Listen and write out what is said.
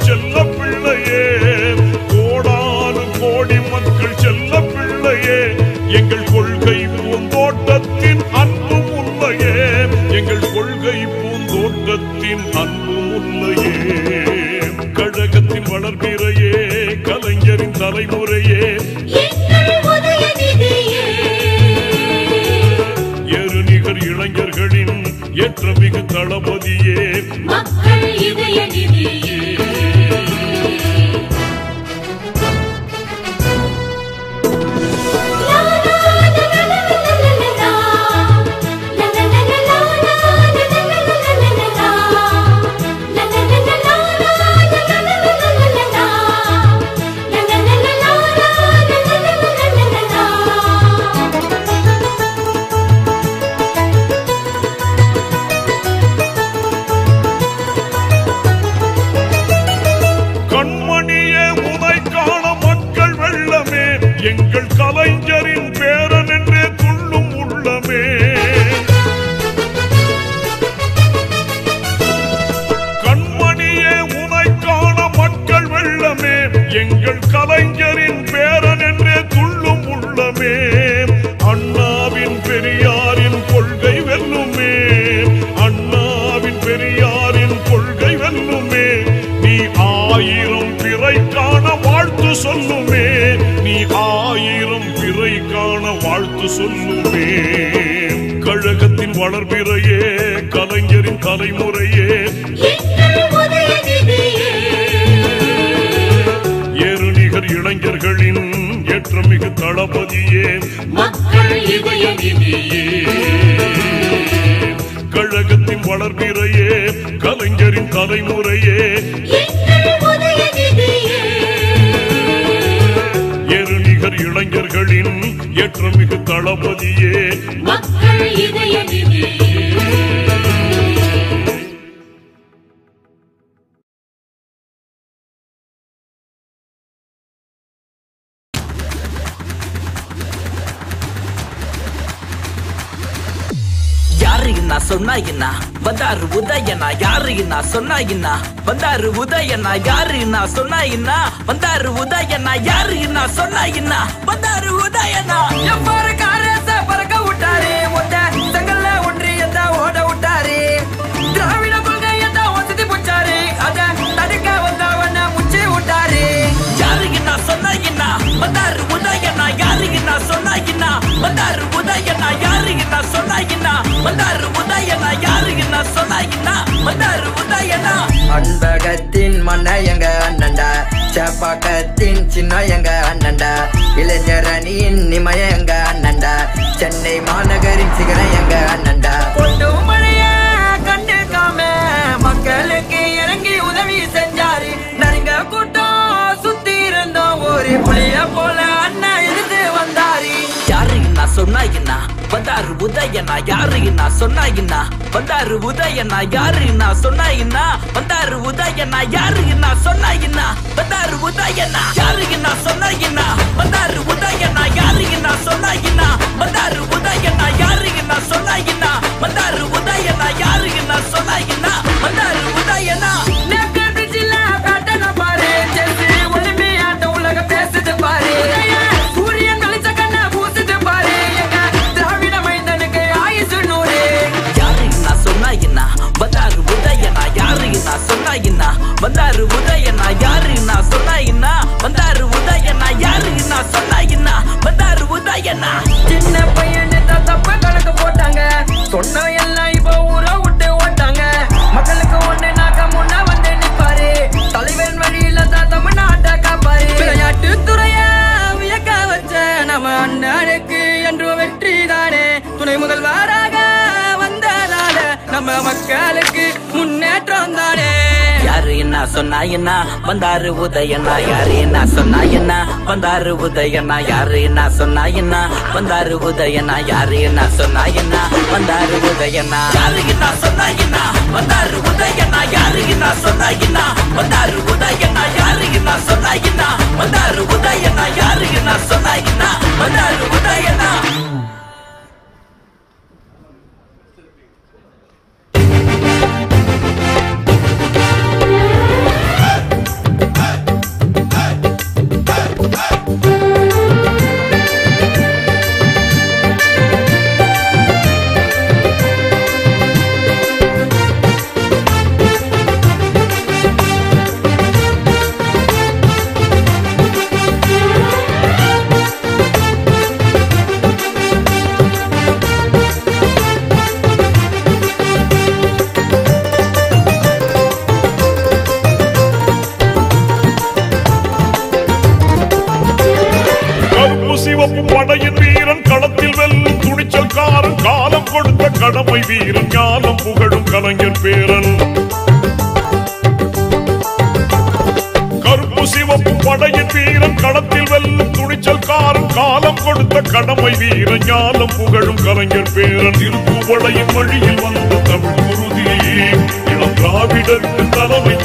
செல்ல பிள்ளையே கோடானு கோடி மக்கள் செல்ல பிள்ளையே எங்கள் கொள்கை பூந்தோட்டத்தின் அன்பு முல்லையே எங்கள் கொள்கை பூந்தோட்டத்தின் அன்பு முல்லையே கழகத்தின் வளர்பிறையே கலைஞரின் தலைமுறையே எங்கள் உதயநிதியே எருநிகர் இளைஞர்களின் ஏற்றமிகு தளபதியே மக்கள் இதய நிதியே லா, லா, லா, லா, லா, லா, லா, லா, லா. லா, லா, லா, லா, லா, லா, லா, லா, லா, லா, லா, லா, லா. லா, லா, லா, லா, லா, லா, லா, லா, லா, லா, லா, லா, லா. லா, லா, லா, லா, லா, லா, லா, லா, லா, லா, லா, லா. கண்மணியே உனை காண மக்கள் வெள்ளமே எங்கள் கலைஞரின் பேரன் என்றே துள்ளும் உள்ளமே கண்மணியே உனை காண மக்கள் வெள்ளமே எங்கள் கலைஞரின் பேரன் என்றே துள்ளும் உள்ளமே அண்ணாவின் பெரியாரின் கொள்கை வெல்லுமே அண்ணாவின் பெரியாரின் கொள்கை வெல்லுமே நீ ஆயிரம் பிறை காண வாழ்த்து சொல்லுமே நீ ஆயிரம் பிறை காண வாழ்த்து சொல்லுமே கழகத்தின் வளர்பிறையே கலைஞரின் தலைமுறையே எங்கள் உதயநிதியே ஏறுநிகர் இளைஞர்களின் ஏற்றமிகு தளபதியே மக்கள் இதய நிதியே கழகத்தின் வளர்பிறையே கலைஞரின் தலைமுறையே எங்கள் உதயநிதியே ஏறுநிகர் இளைஞர்களின் ஏற்றமிகு தளபதியே மக்கள் இதய நிதியே யாரு என்ன சொன்னா என்ன வந்தாரு உதயனா யாரு என்ன சொன்னா என்ன வந்தாரு உதயனா யாரு என்ன சொன்னா என்ன வந்தாரு உதயனா யாரு என்ன சொன்னா என்ன வந்தாரு உதயனா எவ்வாறு காரத்தை பறக்க விட்டாரு மொத்த செங்கல்ல ஒன்றியத்தை ஓட விட்டாரு திராவிட கொள்கையத்தை வசதி புச்சாரு அத தடுக்க வந்தவன முச்சி விட்டாரு யாரு என்ன சொன்னா என்ன வந்தாரு உதயனா யாரு என்ன சொன்னா என்ன வந்தாரு உதயனா யாரு என்ன சொன்னா என்ன வந்தாரு உதயனா யாரு என்ன சொன்னா என்ன வந்தாரு உதயனா அன்பகத்தின் மன்ன எங்க அண்ணன்டா சேப்பாக்கத்தின் சின்ன எங்க அண்ணன்டா இளைஞர் அணியின் நிமய எங்க அண்ணன்டா சென்னை மாநகரின் சிகரம் எங்க அண்ணன்டா கொண்டு மழைய கண்டுக்காம மக்களுக்கு இறங்கி உதவி செஞ்சாரு நரிங்க கூட்டம் சுத்தி இருந்தோம் ஒரு புளிய போல அண்ணன் இருந்து வந்தாரு யாரு என்ன சொன்னா என்ன வந்தாரு உதயனா யாரு என்ன சொன்னா என்ன வந்தாரு உதயனா யாரு என்ன சொன்னா என்ன வந்தாரு உதயனா யாரு என்ன சொன்னா என்ன வந்தாரு உதயனா யாரு என்ன சொன்னா என்ன வந்தாரு உதயனா யாரு என்ன சொன்னா என்ன வந்தாரு உதயனா யாரு என்ன சொன்னா என்ன வந்தாரு உதயனா யாரு என்ன சொன்னா என்ன வந்தாரு உதயனா நேப்கன் பிரிட்ஜில பேட்டனை பாரு. செஸ்ஸு, ஒலிம்பியாட்டம் உலகம் பேசுது பாரு. சூரியன் வெளிச்ச கண்ணை பூசுது பாரு. எங்க திராவிட மைந்தனுக்கு ஆயுசு நூறு. யாரு என்ன சொன்னா என்ன வந்தாரு உதயனா யாரு என்ன சொன்னா என்ன வந்தாரு உதயனா யாரு என்ன சொன்னா என்ன வந்தாரு உதயனா யாரு என்ன சொன்னா என்ன வந்தாரு உதயனா சின்ன பையனு தான் தப்ப கணக்கு போட்டாங்க சொன்ன எல்லாம் இப்போ ஊரை விட்டு ஓட்டாங்க மக்களுக்கு ஒண்ணு நாக்க முன்ன வந்து நிப்பாரு தலைவன் வழியில தான் தமிழ்நாட்டை காப்பாரு விளையாட்டு துறைய வியக்க வச்ச நம்ம அண்ணனுக்கு என்று வெற்றி தானே துணை முதல்வராக வந்ததால நம்ம மக்களுக்கு முன்னேற்றம் தானே யாரு என்ன சொன்னா என்ன வந்தாரு உதயனா யாரு என்ன சொன்னா என்ன வந்தாரு உதயனா யாரு என்ன சொன்னா என்ன வந்தாரு உதயனா யாரு என்ன சொன்னா என்ன வந்தாரு உதயனா யாரு என்ன சொன்னா என்ன வந்தாரு உதயனா யாரு என்ன சொன்னா என்ன வந்தாரு உதயனா யாரு என்ன சொன்னா என்ன வந்தாரு உதயனா யாரு என்ன சொன்னா என்ன வந்தாரு உதயனா கடமை வீரன் ஞானம் புகழும் கலைஞர் பேரன் கருப்பு சிவப்பு படையின் வீரன் களத்தில் வெல்லும் துணிச்சல்காரன் காலம் கொடுத்த கடமை வீரன் ஞானம் புகழும் கலைஞர் பேரன் திருப்புவளையின் வழியில் வந்த தமிழ் குருதி இளம் திராவிடருக்கு தலைமை